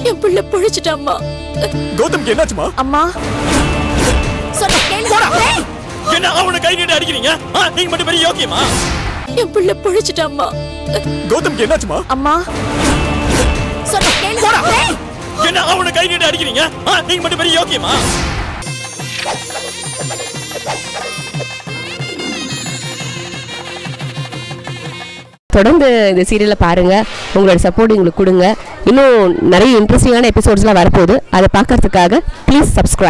என் பிள்ளை பொழிச்சிட்டாம்மா கௌதம்க்கு என்னாச்சுமா அம்மா சொன்ன கேளு ஏய், என்ன அவனை கை நீட்டு அடிக்கிறீங்க ஆ, நீங்க மட்டும் பெரிய யோக்கியமா என் பிள்ளை பொழிச்சிட்டாம்மா கௌதம்க்கு என்னாச்சுமா அம்மா சொன்ன கேளு ஏய், என்ன அவனை கை நீட்டு அடிக்கிறீங்க ஆ, நீங்க மட்டும் பெரிய யோக்கியமா தொடர்ந்து இந்த சீரியலை பாருங்க உங்களோட சப்போர்ட் எங்களுக்கு கொடுங்க இன்னும் நிறைய இன்ட்ரெஸ்டிங்கான எபிசோட்ஸ்லாம் வரப்போகுது அதை பார்க்கறதுக்காக ப்ளீஸ் சப்ஸ்கிரைப்